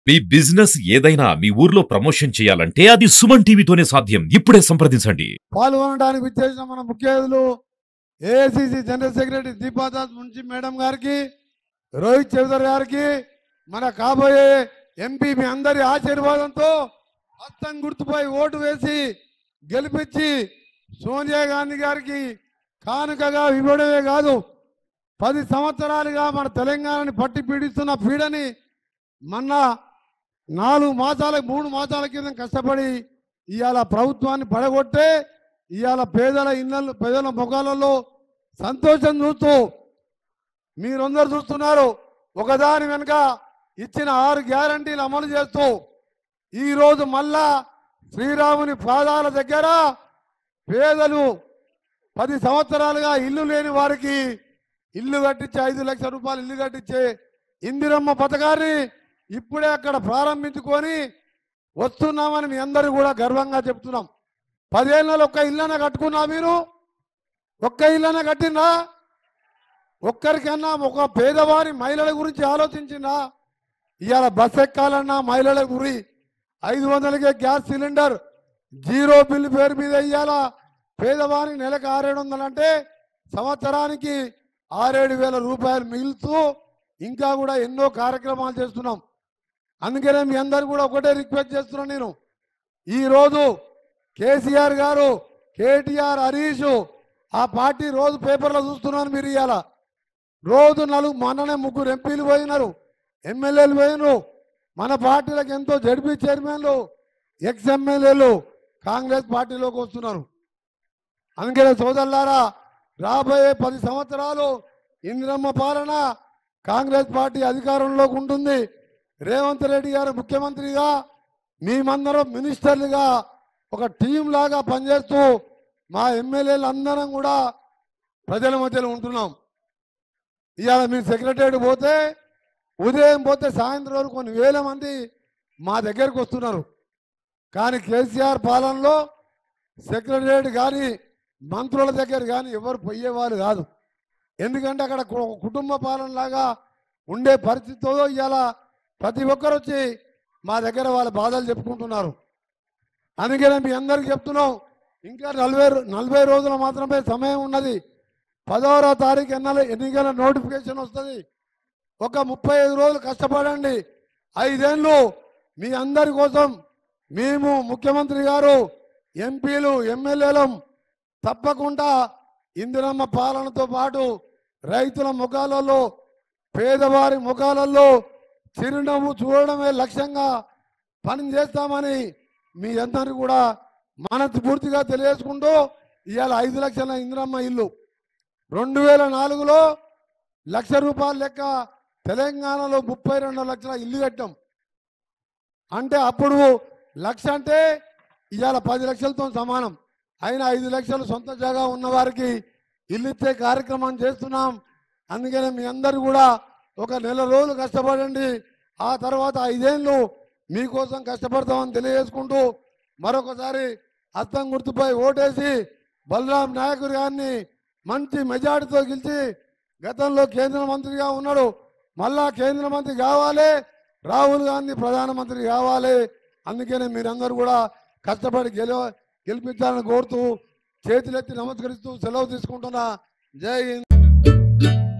మీ business ఏదైనా మీ ఊర్లో promotion చేయాలంటే అది సుమన్ టీవీతోనే సాధ్యం ఇప్పుడే సంప్రదించండి పాల్గొనడానికి విచ్చేసిన మన ముఖ్య అతిథులు AICC general secretary Deepa Das Munshi madam గారికి రోహిత్ చౌదరి గారికి మన కాబోయే ఎంపీ మీ అందరి ఆశీర్వాదంతో హస్తం గుర్తుపై ఓటు వేసి గెలిపించి సోనియా గాంధీ గారికి కానుకగా ఇవ్వడమే కాదు పది సంవత్సరాలుగా మన తెలంగాణని పట్టి పీడిస్తున్న పీడని మొన్న నాలుగు మాసాల మూడు మాసాల కింద కష్టపడి ఇవాళ ప్రభుత్వాన్ని పడగొట్టే ఇవాళ పేదల ఇళ్ళలు పేదల ముఖాలలో సంతోషం చూస్తూ మీరందరూ చూస్తున్నారు ఒకదాని వెనుక ఇచ్చిన ఆరు గ్యారంటీలు అమలు చేస్తూ ఈరోజు మళ్ళా శ్రీరాముని పాదాల దగ్గర పేదలు పది సంవత్సరాలుగా ఇల్లు లేని వారికి ఇల్లు కట్టించే ఐదు లక్షల రూపాయలు ఇల్లు కట్టించే ఇందిరమ్మ పథకాన్ని ఇప్పుడే అక్కడ ప్రారంభించుకొని వస్తున్నామని మీ అందరూ కూడా గర్వంగా చెప్తున్నాం పదేళ్ళలో ఒక్క ఇల్లన కట్టుకున్నా మీరు ఒక్క ఇల్లన కట్టిందా ఒక్కరికన్నా ఒక పేదవారి మహిళల గురించి ఆలోచించిందా ఇవాళ బస్ ఎక్కాలన్నా మహిళల గురి ఐదు వందలకే గ్యాస్ సిలిండర్ జీరో బిల్ పేరు మీద ఇవాళ పేదవారికి నెలకు ఆరేడు వందలు అంటే సంవత్సరానికి ఆరేడు వేల రూపాయలు మిగులుతూ ఇంకా కూడా ఎన్నో కార్యక్రమాలు చేస్తున్నాం అందుకనే మీ అందరు కూడా ఒకటే రిక్వెస్ట్ చేస్తున్నాను నేను ఈరోజు కేసీఆర్ గారు కేటీఆర్ హరీష్ ఆ పార్టీ రోజు పేపర్లో చూస్తున్నాను మీరు ఇవాళ రోజు నలుగు మొన్ననే ముగ్గురు ఎంపీలు పోయినారు ఎమ్మెల్యేలు పోయినారు మన పార్టీలకు ఎంతో జడ్పీ చైర్మన్లు ఎక్స్ ఎమ్మెల్యేలు కాంగ్రెస్ పార్టీలోకి వస్తున్నారు అందుకనే సోదరులారా రాబోయే పది సంవత్సరాలు ఇందిరమ్మ పాలన కాంగ్రెస్ పార్టీ అధికారంలోకి ఉంటుంది రేవంత్ రెడ్డి గారు ముఖ్యమంత్రిగా మేమందరం మినిస్టర్లుగా ఒక టీం లాగా పనిచేస్తూ మా ఎమ్మెల్యేలు అందరం కూడా ప్రజల మధ్యలో ఉంటున్నాం ఇవాళ మీరు సెక్రటరీ పోతే ఉదయం పోతే సాయంత్రం వరకు కొన్ని వేల మంది మా దగ్గరకు వస్తున్నారు కానీ కేసీఆర్ పాలనలో సెక్రటరేట్ కానీ మంత్రుల దగ్గర కానీ ఎవరు పోయేవారు కాదు ఎందుకంటే అక్కడ కు- కుటుంబ పాలన లాగా ఉండే పరిస్థితితో ఇవాళ ప్రతి ఒక్కరు వచ్చి మా దగ్గర వాళ్ళ బాధలు చెప్పుకుంటున్నారు అందుకనే మీ అందరికి చెప్తున్నాం ఇంకా నలభై రో- నలభై రోజులు మాత్రమే సమయం ఉన్నది పదహారో తారీఖు ఎన్నెల ఎన్నికల నోటిఫికేషన్ వస్తుంది ఒక ముప్పై ఐదు రోజులు కష్టపడండి ఐదేళ్ళు మీ అందరి కోసం మేము ముఖ్యమంత్రి గారు ఎంపీలు ఎమ్మెల్యేలం తప్పకుండా ఇందిరమ్మ పాలనతో పాటు రైతుల ముఖాలలో పేదవారి ముఖాలలో చిరునవ్వు చూడడమే లక్ష్యంగా పని చేస్తామని మీ అందరినీ కూడా మనస్ఫూర్తిగా తెలియజేసుకుంటూ ఇవాళ ఐదు లక్షల ఇందిరమ్మ ఇల్లు రెండు వేల నాలుగులో లక్ష రూపాయల లెక్క తెలంగాణలో ముప్పై రెండు లక్షల ఇల్లు కట్టాం అంటే అప్పుడు లక్ష అంటే ఇవాళ పది లక్షలతో సమానం అయినా ఐదు లక్షలు సొంత జాగా ఉన్న వారికి ఇల్లు ఇచ్చే కార్యక్రమం చేస్తున్నాం అందుకనే మీ అందరు కూడా ఒక నెల రోజులు కష్టపడండి ఆ తర్వాత ఐదేళ్ళు మీకోసం కష్టపడతామని తెలియజేసుకుంటూ మరొకసారి హస్తం గుర్తుపై ఓటేసి బలరాం నాయకుడు గారిని మంచి మెజార్టీతో గెలిచి గతంలో కేంద్ర మంత్రిగా ఉన్నాడు మళ్ళా కేంద్ర మంత్రి కావాలి రాహుల్ గాంధీ ప్రధానమంత్రి కావాలి అందుకనే మీరందరూ కూడా కష్టపడి గెల గెలిపించాలని కోరుతూ చేతులెత్తి నమస్కరిస్తూ సెలవు తీసుకుంటున్నా జై హింద్